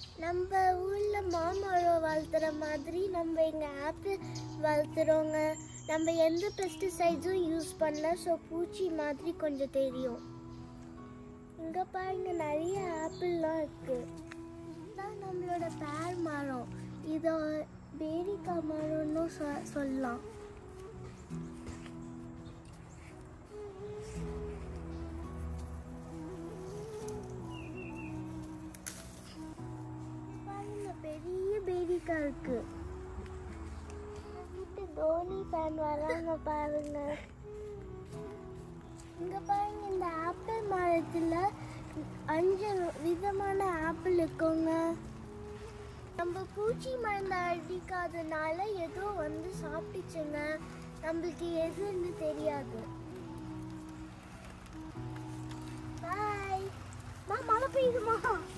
நம்ம ஊர்ல மாமரம் வளர்த்துற மாதிரி நம்ம இங்க ஆப்பிள் வளர்த்துறோங்க நம்ம எந்த பெஸ்டிசைட்ஸும் யூஸ் பண்ணல ஸோ பூச்சி மாதிரி கொஞ்சம் தெரியும் இங்க பாருங்க நிறைய ஆப்பிள்லாம் இருக்கு இதுதான் நம்மளோட பேர் மரம் இதை பேரிக்காய் மரம்னு சொ- சொல்லலாம் பாருங்க பெரிய பேரிக்காய் இருக்கு வீட்டு தோனி ஃபேன் வராங்க பாருங்க இங்க பாருங்க இந்த ஆப்பிள் மரத்துல அஞ்சு விதமான ஆப்பிள் இருக்குங்க நம்ம பூச்சி மருந்து அடிக்காதனால ஏதோ வந்து சாப்பிட்டுச்சுங்க நம்மளுக்கு எதுன்னு தெரியாது பாய் மா மழை பெய்யுதுமா